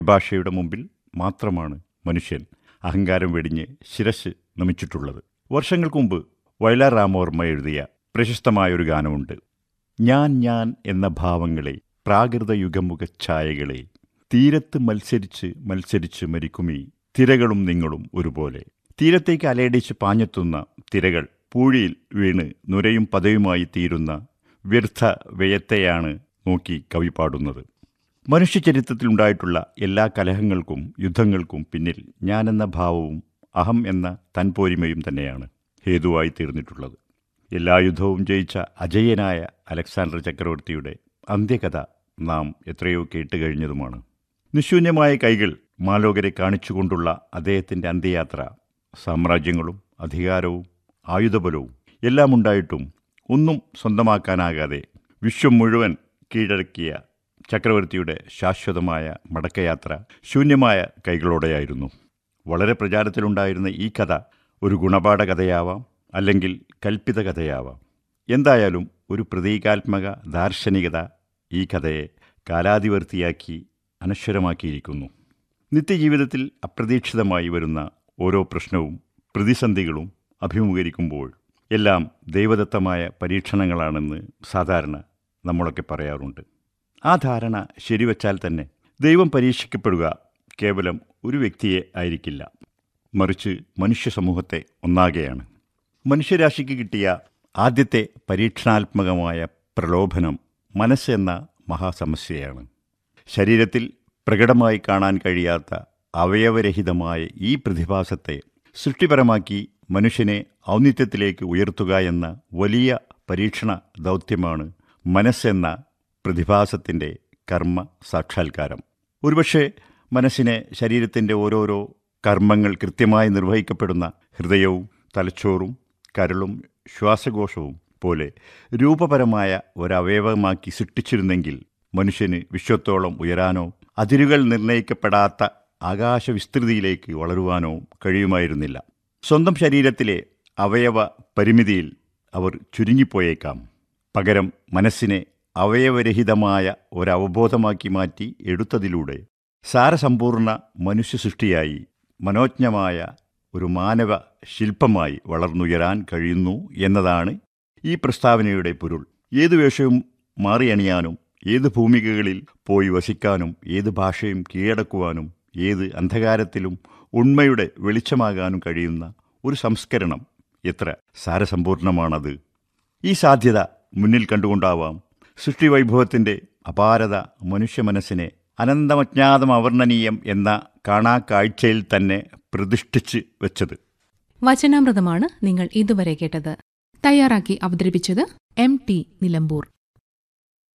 ഭാഷയുടെ മുമ്പിൽ മാത്രമാണ് മനുഷ്യൻ അഹങ്കാരം വെടിഞ്ഞ് ശിരസ് നമിച്ചിട്ടുള്ളത് വർഷങ്ങൾക്ക് മുമ്പ് വയലാർ രാമവർമ്മ എഴുതിയ പ്രശസ്തമായൊരു ഗാനമുണ്ട് ഞാൻ ഞാൻ എന്ന ഭാവങ്ങളെ പ്രാകൃത യുഗമുഖ ഛായകളെ തീരത്ത് മത്സരിച്ച് മത്സരിച്ച് മരിക്കുമീ തിരകളും നിങ്ങളും ഒരുപോലെ തീരത്തേക്ക് അലയടിച്ച് പാഞ്ഞെത്തുന്ന തിരകൾ പൂഴിയിൽ വീണ് നുരയും പതയുമായി തീരുന്ന വ്യർത്ഥ വ്യയത്തെയാണ് നോക്കി കവി പാടുന്നത് മനുഷ്യചരിത്രത്തിലുണ്ടായിട്ടുള്ള എല്ലാ കലഹങ്ങൾക്കും യുദ്ധങ്ങൾക്കും പിന്നിൽ ഞാനെന്ന ഭാവവും അഹം എന്ന തൻപോരിമയും തന്നെയാണ് ഹേതുവായി തീർന്നിട്ടുള്ളത് എല്ലാ യുദ്ധവും ജയിച്ച അജയ്യനായ അലക്സാണ്ടർ ചക്രവർത്തിയുടെ അന്ത്യകഥ നാം എത്രയോ കേട്ടുകഴിഞ്ഞതുമാണ് നിശൂന്യമായ കൈകൾ മാലോകരെ കാണിച്ചുകൊണ്ടുള്ള അദ്ദേഹത്തിൻ്റെ അന്ത്യയാത്ര സാമ്രാജ്യങ്ങളും അധികാരവും ആയുധബലവും എല്ലാം ഉണ്ടായിട്ടും ഒന്നും സ്വന്തമാക്കാനാകാതെ വിശ്വം മുഴുവൻ കീഴടക്കിയ ചക്രവർത്തിയുടെ ശാശ്വതമായ മടക്കയാത്ര ശൂന്യമായ കൈകളോടെയായിരുന്നു വളരെ പ്രചാരത്തിലുണ്ടായിരുന്ന ഈ കഥ ഒരു ഗുണപാഠ കഥയാവാം അല്ലെങ്കിൽ കൽപ്പിത കഥയാവാം എന്തായാലും ഒരു പ്രതീകാത്മക ദാർശനികത ഈ കഥയെ കാലാതിവർത്തിയാക്കി അനശ്വരമാക്കിയിരിക്കുന്നു നിത്യജീവിതത്തിൽ അപ്രതീക്ഷിതമായി വരുന്ന ഓരോ പ്രശ്നവും പ്രതിസന്ധികളും അഭിമുഖീകരിക്കുമ്പോൾ എല്ലാം ദൈവദത്തമായ പരീക്ഷണങ്ങളാണെന്ന് സാധാരണ നമ്മളൊക്കെ പറയാറുണ്ട് ആ ധാരണ ശരിവച്ചാൽ തന്നെ ദൈവം പരീക്ഷിക്കപ്പെടുക കേവലം ഒരു വ്യക്തിയെ ആയിരിക്കില്ല മറിച്ച് മനുഷ്യ സമൂഹത്തെ ഒന്നാകെയാണ് മനുഷ്യരാശിക്ക് കിട്ടിയ ആദ്യത്തെ പരീക്ഷണാത്മകമായ പ്രലോഭനം മനസ്സെന്ന മഹാസമസ്യയാണ് ശരീരത്തിൽ പ്രകടമായി കാണാൻ കഴിയാത്ത അവയവരഹിതമായ ഈ പ്രതിഭാസത്തെ സൃഷ്ടിപരമാക്കി മനുഷ്യനെ ഔന്നിത്യത്തിലേക്ക് ഉയർത്തുക എന്ന വലിയ പരീക്ഷണ ദൗത്യമാണ് മനസ്സെന്ന പ്രതിഭാസത്തിൻ്റെ കർമ്മ സാക്ഷാത്കാരം ഒരുപക്ഷെ മനസ്സിനെ ശരീരത്തിൻ്റെ ഓരോരോ കർമ്മങ്ങൾ കൃത്യമായി നിർവഹിക്കപ്പെടുന്ന ഹൃദയവും തലച്ചോറും കരളും ശ്വാസകോശവും പോലെ രൂപപരമായ ഒരവയവമാക്കി സൃഷ്ടിച്ചിരുന്നെങ്കിൽ മനുഷ്യന് വിശ്വത്തോളം ഉയരാനോ അതിരുകൾ നിർണയിക്കപ്പെടാത്ത ആകാശവിസ്തൃതിയിലേക്ക് വളരുവാനോ കഴിയുമായിരുന്നില്ല സ്വന്തം ശരീരത്തിലെ അവയവ പരിമിതിയിൽ അവർ ചുരുങ്ങിപ്പോയേക്കാം പകരം മനസ്സിനെ അവയവരഹിതമായ ഒരവബോധമാക്കി മാറ്റി എടുത്തതിലൂടെ സാരസമ്പൂർണ്ണ മനുഷ്യ സൃഷ്ടിയായി മനോജ്ഞമായ ഒരു മാനവ ശില്പമായി വളർന്നുയരാൻ കഴിയുന്നു എന്നതാണ് ഈ പ്രസ്താവനയുടെ പൊരുൾ ഏതു വേഷവും മാറിയണിയാനും ഏത് ഭൂമികകളിൽ പോയി വസിക്കാനും ഏത് ഭാഷയും കീഴടക്കുവാനും ഏത് അന്ധകാരത്തിലും ഉണ്മയുടെ വെളിച്ചമാകാനും കഴിയുന്ന ഒരു സംസ്കരണം എത്ര സാരസമ്പൂർണമാണത് ഈ സാധ്യത മുന്നിൽ കണ്ടുകൊണ്ടാവാം സൃഷ്ടിവൈഭവത്തിൻ്റെ അപാരത മനുഷ്യ മനസ്സിനെ അനന്തമജ്ഞാതം അവർണ്ണനീയം എന്ന കാണാക്കാഴ്ചയിൽ തന്നെ പ്രതിഷ്ഠിച്ച് വെച്ചത് വചനാമൃതമാണ് നിങ്ങൾ ഇതുവരെ കേട്ടത് തയ്യാറാക്കി അവതരിപ്പിച്ചത് എം ടി നിലമ്പൂർ